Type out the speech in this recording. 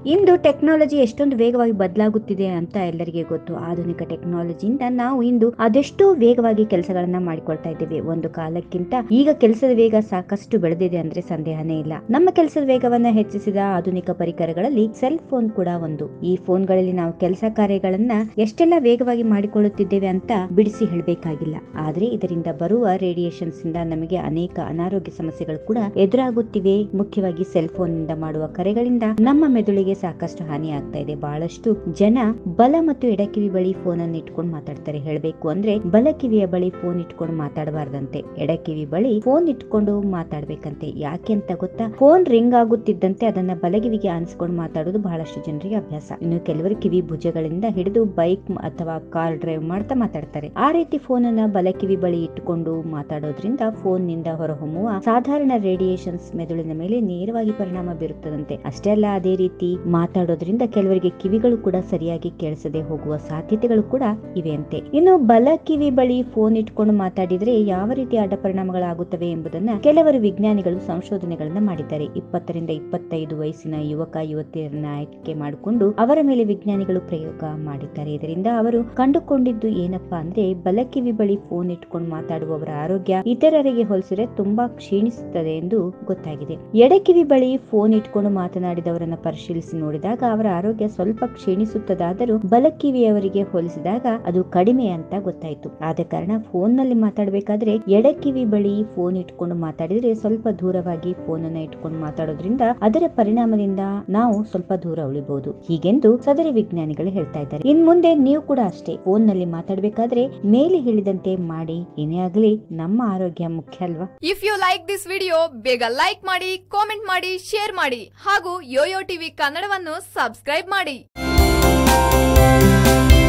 ಇಂದು technology ಎಷ್ಟೊಂದು ವೇಗವಾಗಿ ಬದಲಾಗುತ್ತಿದೆ ಅಂತ ಎಲ್ಲರಿಗೆ ಗೊತ್ತು ಆಧುನಿಕ ಟೆಕ್ನಾಲಜಿಯಿಂದ ನಾವು ಇಂದು ಅದೆಷ್ಟೋ ವೇಗವಾಗಿ ಕೆಲಸಗಳನ್ನ ಮಾಡಿಕೊಳ್ತಾ ಇದ್ದೇವೆ ಒಂದು ಕಾಲಕ್ಕಿಂತ ಈಗ ಕೆಲಸದ ವೇಗ ಸಾಕಷ್ಟು ಬೆಳೆದಿದೆ ಅಂದ್ರೆ ಸಂದೇಹನೇ ಇಲ್ಲ ನಮ್ಮ ಕೆಲಸದ ವೇಗವನ್ನ ಹೆಚ್ಚಿಸಿದ ಆಧುನಿಕ ಪರಿಕರಗಳಲ್ಲಿ ಸೆಲ್ ಫೋನ್ ಕೂಡ ಒಂದು ಈ ಫೋನ್ಗಳಲ್ಲಿ ನಾವು ಕೆಲಸ ಕಾರ್ಯಗಳನ್ನ ಎಷ್ಟೆಲ್ಲ ವೇಗವಾಗಿ ಮಾಡಿಕೊಳ್ಳುತ್ತಿದ್ದೇವೆ ಅಂತ ಬಿಡಿಸಿ ಹೇಳಬೇಕಾಗಿಲ್ಲ ಆದ್ರೆ ಇದರಿಂದ ಬರುವ ರೇಡಿಯೇಷನ್ಸ್ ಇಂದ ನಮಗೆ ಅನೇಕ ಅನಾರೋಗ್ಯ ಸಮಸ್ಯೆಗಳು ಕೂಡ ಎದುರಾಗುತ್ತಿವೆ ಮುಖ್ಯವಾಗಿ ಸೆಲ್ ಫೋನ್ ನಿಂದ ಮಾಡುವ ಕರೆಗಳಿಂದ ನಮ್ಮ ಮೆದುಳಿಗೆ ಸಾಕಷ್ಟು ಹಾನಿ ಆಗ್ತಾ ಇದೆ ಬಹಳಷ್ಟು ಜನ ಬಲ ಮತ್ತು ಎಡಕಿವಿ ಬಳಿ ಫೋನ್ ಅನ್ನು ಇಟ್ಕೊಂಡು ಮಾತಾಡ್ತಾರೆ ಹೇಳ್ಬೇಕು ಅಂದ್ರೆ ಬಲ ಕಿವಿಯ ಬಳಿ ಫೋನ್ ಇಟ್ಕೊಂಡು ಮಾತಾಡಬಾರ್ದಂತೆ ಎಡಕಿವಿ ಬಳಿ ಫೋನ್ ಇಟ್ಕೊಂಡು ಮಾತಾಡ್ಬೇಕಂತೆ ಯಾಕೆ ಅಂತ ಗೊತ್ತಾ ಫೋನ್ ರಿಂಗ್ ಆಗುತ್ತಿದ್ದಂತೆ ಅದನ್ನ ಬಲಗಿವಿಗೆ ಆನಿಸ್ಕೊಂಡು ಮಾತಾಡೋದು ಬಹಳಷ್ಟು ಜನರಿಗೆ ಅಭ್ಯಾಸ ಇನ್ನು ಕೆಲವರು ಕಿವಿ ಭುಜಗಳಿಂದ ಹಿಡಿದು ಬೈಕ್ ಅಥವಾ ಕಾರ್ ಡ್ರೈವ್ ಮಾಡ್ತಾ ಮಾತಾಡ್ತಾರೆ ಆ ರೀತಿ ಫೋನ್ ಅನ್ನ ಬಲಕಿವಿ ಬಳಿ ಇಟ್ಟುಕೊಂಡು ಮಾತಾಡೋದ್ರಿಂದ ಫೋನ್ ನಿಂದ ಹೊರಹೊಮ್ಮುವ ಸಾಧಾರಣ ರೇಡಿಯೇಷನ್ಸ್ ಮೆದುಳಿನ ಮೇಲೆ ನೇರವಾಗಿ ಪರಿಣಾಮ ಬೀರುತ್ತದಂತೆ ಅಷ್ಟೇ ಅಲ್ಲ ಅದೇ ರೀತಿ ಮಾತಾಡೋದ್ರಿಂದ ಕೆಲವರಿಗೆ ಕಿವಿಗಳು ಕೂಡ ಸರಿಯಾಗಿ ಕೇಳಿಸದೆ ಹೋಗುವ ಸಾಧ್ಯತೆಗಳು ಕೂಡ ಇವೆ ಅಂತೆ ಇನ್ನು ಬಲ ಕಿವಿ ಬಳಿ ಫೋನ್ ಇಟ್ಕೊಂಡು ಮಾತಾಡಿದ್ರೆ ಯಾವ ರೀತಿ ಅಡ್ಡ ಪರಿಣಾಮಗಳಾಗುತ್ತವೆ ಎಂಬುದನ್ನ ಕೆಲವರು ವಿಜ್ಞಾನಿಗಳು ಸಂಶೋಧನೆಗಳನ್ನ ಮಾಡಿದ್ದಾರೆ ಇಪ್ಪತ್ತರಿಂದ ಇಪ್ಪತ್ತೈದು ವಯಸ್ಸಿನ ಯುವಕ ಯುವತಿಯರನ್ನ ಆಯ್ಕೆ ಮಾಡಿಕೊಂಡು ಅವರ ಮೇಲೆ ವಿಜ್ಞಾನಿಗಳು ಪ್ರಯೋಗ ಮಾಡಿದ್ದಾರೆ ಇದರಿಂದ ಅವರು ಕಂಡುಕೊಂಡಿದ್ದು ಏನಪ್ಪಾ ಅಂದ್ರೆ ಬಲಕಿವಿ ಬಳಿ ಫೋನ್ ಇಟ್ಕೊಂಡು ಮಾತಾಡುವವರ ಆರೋಗ್ಯ ಇತರರಿಗೆ ಹೋಲಿಸಿದ್ರೆ ತುಂಬಾ ಕ್ಷೀಣಿಸುತ್ತದೆ ಎಂದು ಗೊತ್ತಾಗಿದೆ ಎಡಕಿವಿ ಬಳಿ ಫೋನ್ ಇಟ್ಕೊಂಡು ಮಾತನಾಡಿದವರನ್ನ ಪರಿಶೀಲಿಸಿ ನೋಡಿದಾಗ ಅವರ ಆರೋಗ್ಯ ಸ್ವಲ್ಪ ಕ್ಷೀಣಿಸುತ್ತದಾದರೂ ಬಲಕಿವಿಯವರಿಗೆ ಹೋಲಿಸಿದಾಗ ಅದು ಕಡಿಮೆ ಅಂತ ಗೊತ್ತಾಯ್ತು ಆದ ಕಾರಣ ಫೋನ್ ನಲ್ಲಿ ಮಾತಾಡಬೇಕಾದ್ರೆ ಎಡಕಿವಿ ಬಳಿ ಫೋನ್ ಇಟ್ಕೊಂಡು ಮಾತಾಡಿದ್ರೆ ಸ್ವಲ್ಪ ದೂರವಾಗಿ ಫೋನ್ ಅನ್ನ ಇಟ್ಕೊಂಡು ಮಾತಾಡೋದ್ರಿಂದ ಅದರ ಪರಿಣಾಮದಿಂದ ನಾವು ಸ್ವಲ್ಪ ದೂರ ಉಳಿಬಹುದು ಹೀಗೆಂದು ಸದರಿ ವಿಜ್ಞಾನಿಗಳು ಹೇಳ್ತಾ ಇದ್ದಾರೆ ಇನ್ ಮುಂದೆ ನೀವು ಕೂಡ ಅಷ್ಟೇ ಫೋನ್ ನಲ್ಲಿ ಮಾತಾಡಬೇಕಾದ್ರೆ ಮೇಲೆ ಹೇಳಿದಂತೆ ಮಾಡಿ ಏನೇ ಆಗಲಿ ನಮ್ಮ ಆರೋಗ್ಯ ಮುಖ್ಯ ಅಲ್ವಾ if you like this video ಬೇಗ ಲೈಕ್ ಮಾಡಿ ಕಾಮೆಂಟ್ ಮಾಡಿ ಶೇರ್ ಮಾಡಿ ಹಾಗೂ ಯೋಯೋ ಟಿವಿ ಕನ್ನಡವನ್ನು ಸಬ್ಸ್ಕ್ರೈಬ್ ಮಾಡಿ